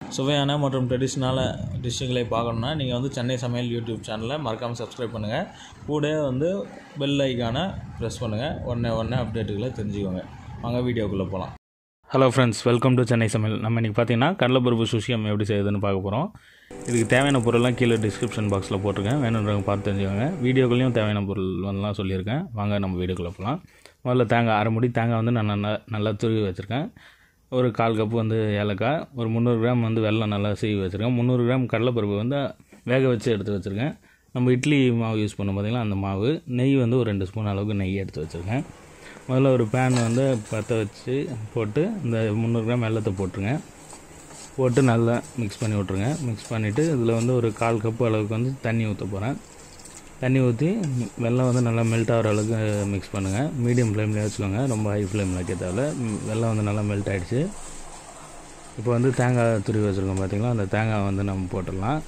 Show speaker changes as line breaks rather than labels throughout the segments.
சுவையான மற்றும் ட்ரெடிஷ்னலான டிஷ்ஷுகளை பார்க்கணுன்னா நீங்கள் வந்து சென்னை சமையல் யூடியூப் சேனலை மறக்காமல் சப்ஸ்கிரைப் பண்ணுங்கள் கூட வந்து பெல் ஐக்கானை ப்ரெஸ் பண்ணுங்கள் உடனே உடனே அப்டேட்டுகளை தெரிஞ்சுக்கோங்க வாங்க வீடியோக்குள்ளே போகலாம் hello friends welcome to Chennai Samayal நம்ம இன்றைக்கி பார்த்தீங்கன்னா கடலைப்பருப்பு சுஷியம் எப்படி செய்யுதுன்னு பார்க்க போகிறோம் இதுக்கு தேவையான பொருள்லாம் கீழே டிஸ்கிரிப்ஷன் பாக்ஸில் போட்டிருக்கேன் வேணுன்றவங்க பார்த்து தெரிஞ்சுக்கோங்க வீடியோக்குள்ளேயும் தேவையான பொருள் வந்துலாம் சொல்லியிருக்கேன் வாங்க நம்ம வீடியோக்குள்ளே போகலாம் முதல்ல தேங்காய் அரை முடி தேங்காய் வந்து நான் நல்லா நல்லா துருவி வச்சுருக்கேன் ஒரு கால் கப்பு வந்து ஏலக்காய் ஒரு முந்நூறு கிராம் வந்து வெல்லம் நல்லா சீவி வச்சுருக்கேன் முந்நூறு கிராம் கடலைப்பருப்பு வந்து வேக வச்சு எடுத்து வச்சுருக்கேன் நம்ம இட்லி மாவு யூஸ் பண்ணோம் பார்த்திங்களா அந்த மாவு நெய் வந்து ஒரு ரெண்டு ஸ்பூன் அளவுக்கு நெய் எடுத்து வச்சுருக்கேன் முதல்ல ஒரு பேன் வந்து பற்ற வச்சு போட்டு இந்த முந்நூறு கிராம் வெல்லத்தை போட்டுருங்க போட்டு நல்லா மிக்ஸ் பண்ணி விட்ருங்க மிக்ஸ் பண்ணிவிட்டு இதில் வந்து ஒரு கால் கப்பு அளவுக்கு வந்து தண்ணி ஊற்ற போகிறேன் தண்ணி ஊற்றி வெல்லம் வந்து நல்லா மெல்ட் ஆகிற அளவுக்கு மிக்ஸ் பண்ணுங்கள் மீடியம் ஃப்ளேம்லேயே வச்சுக்கோங்க ரொம்ப ஹை ஃப்ளேமில் வைக்க தேவையில்ல வெல்லம் வந்து நல்லா மெல்ட் ஆகிடுச்சு இப்போ வந்து தேங்காய் துருவி வச்சுருக்கோம் பார்த்தீங்களா அந்த தேங்காய் வந்து நம்ம போட்டுடலாம்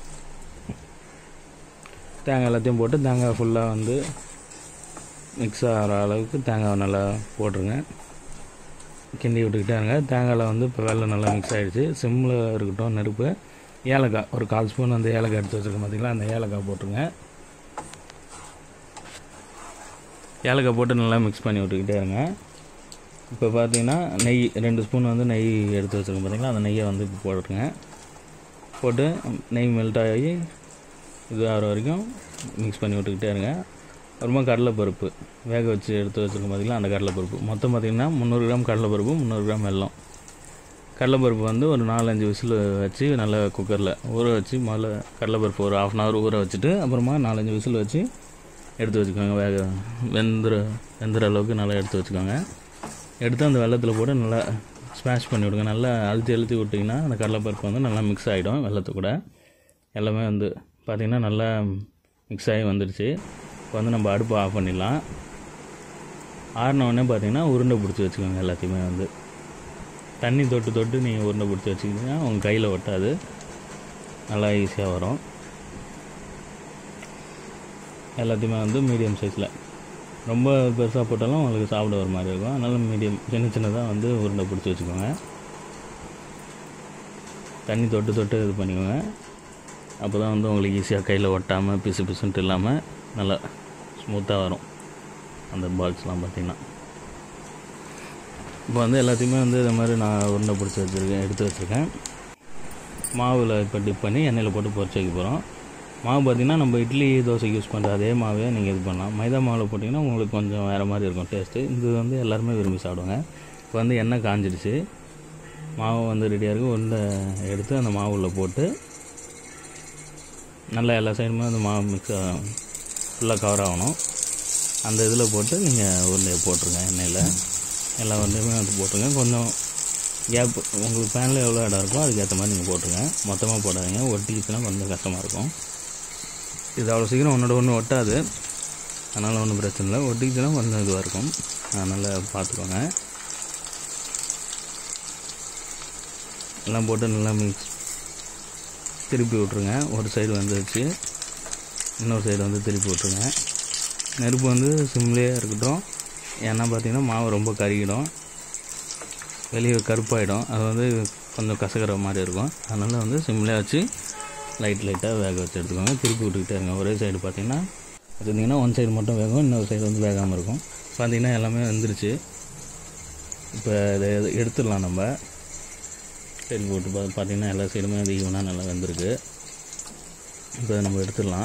தேங்காய் எல்லாத்தையும் போட்டு தேங்காய் ஃபுல்லாக வந்து மிக்ஸ் ஆகிற அளவுக்கு தேங்காய் நல்லா போட்டுருங்க கிண்டி விட்டுக்கிட்டே இருங்க தேங்காயில் வந்து இப்போ வெள்ளம் நல்லா மிக்ஸ் ஆகிடுச்சு சிம்மில் இருக்கட்டும் நெருப்பு ஏலக்காய் ஒரு கால் ஸ்பூன் வந்து ஏலக்காய் எடுத்து வச்சுருக்கோம் பார்த்தீங்களா அந்த ஏலக்காய் போட்டுருங்க ஏலக்காய் போட்டு நல்லா மிக்ஸ் பண்ணி விட்டுக்கிட்டே இருங்க இப்போ பார்த்தீங்கன்னா நெய் ரெண்டு ஸ்பூன் வந்து நெய் எடுத்து வச்சுருக்கோம் பார்த்தீங்களா அந்த நெய்யை வந்து இப்போ போட்டுருங்க போட்டு நெய் மெல்ட் ஆகி இது ஆகிற வரைக்கும் மிக்ஸ் பண்ணி விட்டுக்கிட்டே இருங்க அப்புறமா கடலைப்பருப்பு வேக வச்சு எடுத்து வச்சுருக்கோம் பார்த்தீங்களா அந்த கடலைப்பருப்பு மொத்தம் பார்த்திங்கன்னா முந்நூறு கிராம் கடலைப்பருப்பு முந்நூறு கிராம் வெல்லம் கடலைப்பருப்பு வந்து ஒரு நாலஞ்சு விசில் வச்சு நல்லா குக்கரில் ஊற வச்சு முதல்ல கடலைப்பருப்பு ஒரு ஆஃப் அன் ஹவர் ஊற வச்சுட்டு அப்புறமா நாலஞ்சு விசில் வச்சு எடுத்து வச்சுக்கோங்க வேக வெந்துற வெந்துற அளவுக்கு நல்லா எடுத்து வச்சுக்கோங்க எடுத்து அந்த வெள்ளத்தில் போட்டு நல்லா ஸ்மாஷ் பண்ணி விடுங்க நல்லா அழுத்தி அழுத்தி விட்டிங்கன்னா அந்த கடலைப்பருப்பு வந்து நல்லா மிக்ஸ் ஆகிடும் வெள்ளத்து கூட எல்லாமே வந்து பார்த்திங்கன்னா நல்லா மிக்ஸ் ஆகி வந்துடுச்சு இப்போ வந்து நம்ம அடுப்பை ஆஃப் பண்ணிடலாம் ஆறின உடனே பார்த்தீங்கன்னா உருண்டை பிடிச்சி வச்சுக்கோங்க எல்லாத்தையுமே வந்து தண்ணி தொட்டு தொட்டு நீங்கள் உருண்டை பிடிச்சி வச்சுக்கிட்டிங்கன்னா உங்கள் கையில் ஒட்டாது நல்லா ஈஸியாக வரும் எல்லாத்தையுமே வந்து மீடியம் சைஸில் ரொம்ப பெருசாக போட்டாலும் உங்களுக்கு சாப்பிட ஒரு மாதிரி இருக்கும் அதனால் மீடியம் சின்ன சின்னதாக வந்து உருண்டை பிடிச்சி வச்சுக்கோங்க தண்ணி தொட்டு தொட்டு இது பண்ணிக்கோங்க அப்போ தான் வந்து உங்களுக்கு ஈஸியாக கையில் ஒட்டாமல் பிசு பிசுன்ட்டு இல்லாமல் நல்லா ஸ்மூத்தாக வரும் அந்த பால்ஸ்லாம் பார்த்திங்கன்னா இப்போ வந்து எல்லாத்தையுமே வந்து இது மாதிரி நான் உருண்டை பிடிச்சி வச்சுருக்கேன் எடுத்து வச்சுருக்கேன் மாவில் இப்போ டிப் பண்ணி எண்ணெயில் போட்டு பொரிச்சு வைக்க போகிறோம் மாவு பார்த்திங்கன்னா நம்ம இட்லி தோசைக்கு யூஸ் பண்ணுற அதே மாவே நீங்கள் இது பண்ணலாம் மைதா மாவில் போட்டிங்கன்னா உங்களுக்கு கொஞ்சம் வேறு மாதிரி இருக்கும் டேஸ்ட்டு இது வந்து எல்லாருமே விரும்பி சாப்பிடுவாங்க இப்போ வந்து எண்ணெய் காஞ்சிடுச்சு மாவு வந்து ரெடியாக இருக்குது உருண்டை எடுத்து அந்த மாவுள்ள போட்டு நல்லா எல்லா சைடுமே அந்த மாவு மிக்ஸ் ஃபுல்லாக கவர் ஆகணும் அந்த இதில் போட்டு நீங்கள் உருண்டையை போட்டுருங்க எண்ணெயில் எல்லா உருண்டையுமே வந்து போட்டுருங்க கொஞ்சம் கேப் உங்களுக்கு பேனில் எவ்வளோ இடம் இருக்கோ அதுக்கேற்ற மாதிரி நீங்கள் போட்டுருங்க மொத்தமாக போடாதீங்க ஒட்டிக்கிச்சுன்னா கொஞ்சம் கஷ்டமாக இருக்கும் இது அவ்வளோ சீக்கிரம் ஒன்றோட ஒன்று ஒட்டாது அதனால் ஒன்றும் பிரச்சனை இல்லை ஒட்டிக்கிச்சுன்னா கொஞ்சம் இதுவாக இருக்கும் அதனால் பார்த்துக்கோங்க எல்லாம் போட்டு நல்லா மிக்ஸ் திருப்பி விட்ருங்க ஒரு சைடு வந்துருச்சு இன்னொரு சைடு வந்து திருப்பி விட்ருங்க நெருப்பு வந்து சிம்லேயே இருக்கட்டும் ஏன்னா பார்த்தீங்கன்னா மாவு ரொம்ப கருகிடும் வெளியே கருப்பாயிடும் அது வந்து கொஞ்சம் கசக்கிற மாதிரி இருக்கும் அதனால் வந்து சிம்லேயே வச்சு லைட் லைட்டாக வேக வச்சு எடுத்துக்கோங்க திருப்பி விட்டுக்கிட்டே இருங்க ஒரே சைடு பார்த்தீங்கன்னா இருந்தீங்கன்னா ஒன் சைடு மட்டும் வேகும் இன்னொரு சைடு வந்து வேகாமல் இருக்கும் பார்த்தீங்கன்னா எல்லாமே வந்துருச்சு இப்போ இதை எடுத்துடலாம் நம்ம சைடு போட்டு பா பார்த்தீங்கன்னா எல்லா சைடுமே அது ஈவனாக நல்லா வந்திருக்கு இப்போ நம்ம எடுத்துடலாம்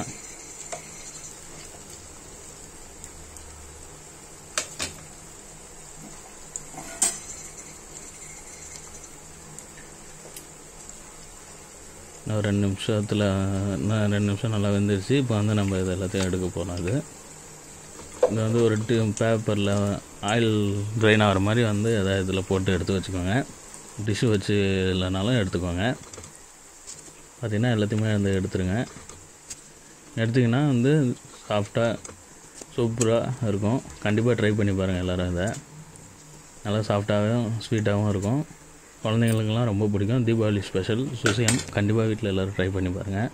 இன்னும் ரெண்டு நிமிஷத்தில் இன்னும் ரெண்டு நிமிஷம் நல்லா வெந்துருச்சு இப்போ வந்து நம்ம இது எல்லாத்தையும் எடுக்க போகிறோம் அது இது வந்து ஒரு டி பேப்பரில் ஆயில் ட்ரைன் ஆகிற மாதிரி வந்து எதாவது இதில் போட்டு எடுத்து வச்சுக்கோங்க டிஷ்ஷு வச்சு இல்லைனாலும் எடுத்துக்கோங்க பார்த்திங்கன்னா எல்லாத்தையுமே வந்து எடுத்துருங்க எடுத்திங்கன்னா வந்து சாஃப்டாக சூப்பராக இருக்கும் கண்டிப்பாக ட்ரை பண்ணி பாருங்கள் எல்லோரும் இதை நல்லா சாஃப்டாகவும் ஸ்வீட்டாகவும் இருக்கும் குழந்தைங்களுக்கெல்லாம் ரொம்ப பிடிக்கும் தீபாவளி ஸ்பெஷல் சுசியம் கண்டிப்பாக வீட்டில் எல்லோரும் ட்ரை பண்ணி பாருங்கள்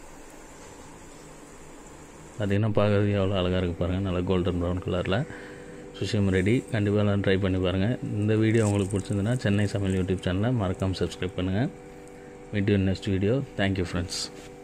பார்த்திங்கன்னா பார்க்குறது எவ்வளோ அழகாக இருக்குது பாருங்கள் நல்லா கோல்டன் ப்ரௌன் கலரில் சுஷியம் ரெடி கண்டிப்பாக எல்லாம் ட்ரை பண்ணி பாருங்கள் இந்த வீடியோ உங்களுக்கு பிடிச்சிருந்துன்னா சென்னை சமையல் யூடியூப் சேனலை மறக்காமல் சப்ஸ்கிரைப் பண்ணுங்கள் meet you next video thank you friends